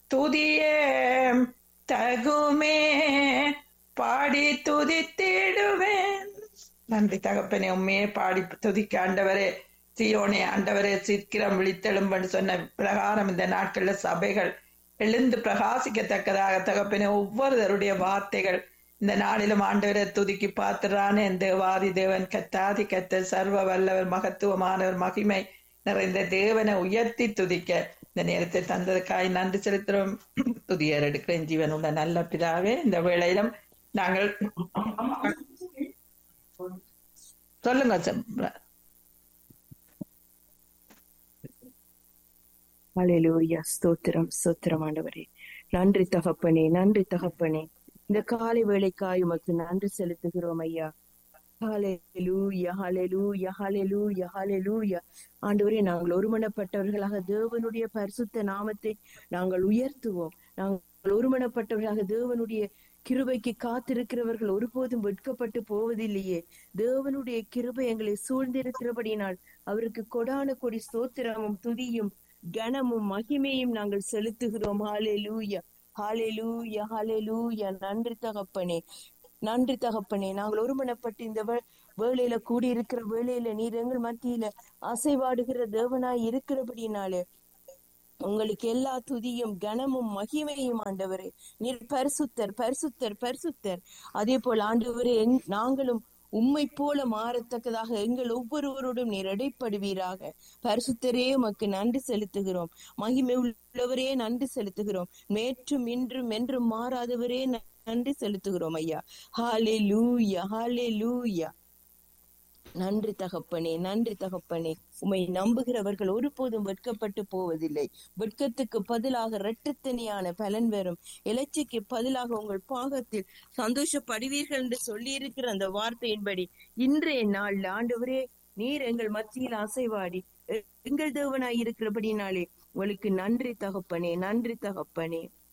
துதியே தகுமே பாடி துதித்திடுவேன் நன்றி தகப்பனே உண்மையே பாடி துதிக்க ஆண்டவரே சியோனே ஆண்டவரே சீக்கிரம் விழித்தெழும்பன்னு சொன்ன பிரகாரம் இந்த நாட்கள்ல சபைகள் எழுந்து பிரகாசிக்கத்தக்கதாக தகப்பனே ஒவ்வொருவருடைய வார்த்தைகள் இந்த நாளிலும் ஆண்டவரை துதிக்கி பார்த்துறானே தேவாதி தேவன் கத்தாதி கத்த சர்வ வல்லவர் மகத்துவமானவர் மகிமை நிறைந்த தேவனை உயர்த்தி துதிக்க இந்த நேரத்தை தந்ததுக்காய் நன்றி செலுத்துறோம் துதியர் எடுக்கிறேன் ஜீவனுள்ள நல்ல பிதாவே இந்த வேளையிலும் நாங்கள் சொல்லுங்க ச- ஹalleluya ஸ்தோத்திரம் ஸ்தோத்திரம் ஆண்டவரே நன்றி தகப்பனே நன்றி தகப்பனே இந்த காலை வேளைக்காய் உமக்கு நன்றி செலுத்துகிறோம் ஐயா ஹalleluya ஹalleluya ஹalleluya ஹalleluya ஆண்டவரே நாங்கள் ஒருமனப்பட்டவர்களாக தேவனுடைய பரிசுத்த நாமத்தை நாங்கள் உயர்த்துவோம் நாங்கள் ஒருமனப்பட்டவர்களாக தேவனுடைய கிருபைக்கு காத்திருக்கிறவர்கள் ஒருபோதும் வெட்கப்பட்டு போவதில்லையே தேவனுடைய கிருபை எங்களை சூழ்ந்திருக்கிறபடியினால் அவருக்கு கொடான கொடி ஸ்தோத்திரமும் துதியும் கனமும் மகிமையும் நாங்கள் செலுத்துகிறோம் ஹalleluya ஹalleluya ஹalleluya நன்றி தகப்பனே நன்றி தகப்பனே நாங்கள் ஒருமனப்பட்டு இந்த வே- வேளையில கூடியிருக்கிற வேளையில நீர் எங்கள் மத்தியில அசைவாடுகிற தேவனாய் இருக்கிறபடினாலே உங்களுக்கு எல்லா துதியும் கனமும் மகிமையும் ஆண்டவரே நீர் பரிசுத்தர் பரிசுத்தர் பரிசுத்தர் அதே போல் ஆண்டவரே எங்- நாங்களும் உம்மை போல மாறத்தக்கதாக எங்கள் ஒவ்வொருவரோடும் நீர் இடைப்படுவீராக பரிசுத்தரே உமக்கு நன்றி செலுத்துகிறோம் மகிமை உள்ளவரே நன்றி செலுத்துகிறோம் நேற்றும் இன்றும் என்றும் மாறாதவரே ந- நன்றி செலுத்துகிறோம் ஐயா ஹாலே லூயா ஹாலே லூயா நன்றி தகப்பனே நன்றி தகப்பனே உம்மை நம்புகிறவர்கள் ஒருபோதும் வெட்கப்பட்டு போவதில்லை வெட்கத்துக்கு பதிலாக இரட்டத்தனியான பலன் வரும் இலச்சைக்கு பதிலாக உங்கள் பாகத்தில் சந்தோஷப்படுவீர்கள் என்று சொல்லியிருக்கிற அந்த வார்த்தையின்படி இன்றைய நாள் ஆண்டவரே நீர் எங்கள் மத்தியில் அசைவாடி எ- எங்கள் தேவனாய் இருக்கிறபடினாலே உங்களுக்கு நன்றி தகப்பனே நன்றி தகப்பனே